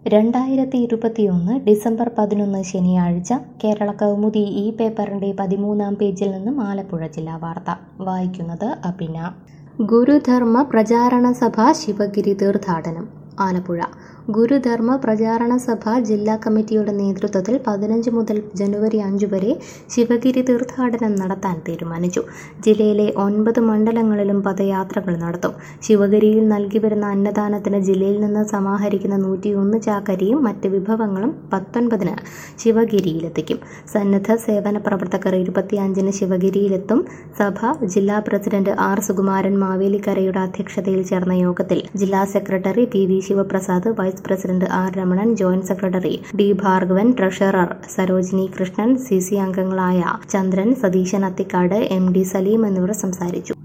രണ്ടായിരത്തി ഇരുപത്തിയൊന്ന് ഡിസംബർ പതിനൊന്ന് ശനിയാഴ്ച കേരള കൗമുദി ഈ പേപ്പറിൻ്റെ പതിമൂന്നാം പേജിൽ നിന്നും ആലപ്പുഴ ജില്ലാ വാർത്ത വായിക്കുന്നത് അഭിന ഗുരുധർമ്മ പ്രചാരണ സഭ ശിവഗിരി തീർത്ഥാടനം ആലപ്പുഴ ഗുരുധർമ്മ പ്രചാരണ സഭ ജില്ലാ കമ്മിറ്റിയുടെ നേതൃത്വത്തിൽ പതിനഞ്ച് മുതൽ ജനുവരി അഞ്ച് വരെ ശിവഗിരി തീർത്ഥാടനം നടത്താൻ തീരുമാനിച്ചു ജില്ലയിലെ ഒൻപത് മണ്ഡലങ്ങളിലും പദയാത്രകൾ നടത്തും ശിവഗിരിയിൽ നൽകി വരുന്ന അന്നദാനത്തിന് ജില്ലയിൽ നിന്ന് സമാഹരിക്കുന്ന നൂറ്റിയൊന്ന് ചാക്കരിയും മറ്റ് വിഭവങ്ങളും പത്തൊൻപതിന് ശിവഗിരിയിലെത്തിക്കും സന്നദ്ധ സേവന പ്രവർത്തകർ ഇരുപത്തിയഞ്ചിന് ശിവഗിരിയിലെത്തും സഭ ജില്ലാ പ്രസിഡന്റ് ആർ സുകുമാരൻ മാവേലിക്കരയുടെ അധ്യക്ഷതയിൽ ചേർന്ന യോഗത്തിൽ ജില്ലാ secretary P V Sivaprasad vice president R Ramanan joint secretary D Bhargavan treasurer Sarojini Krishnan C C അംഗങ്ങളായ ചന്ദ്രൻ സതീശൻ അത്തിക്കാട് എം ഡി സലീം എന്നിവർ സംസാരിച്ചു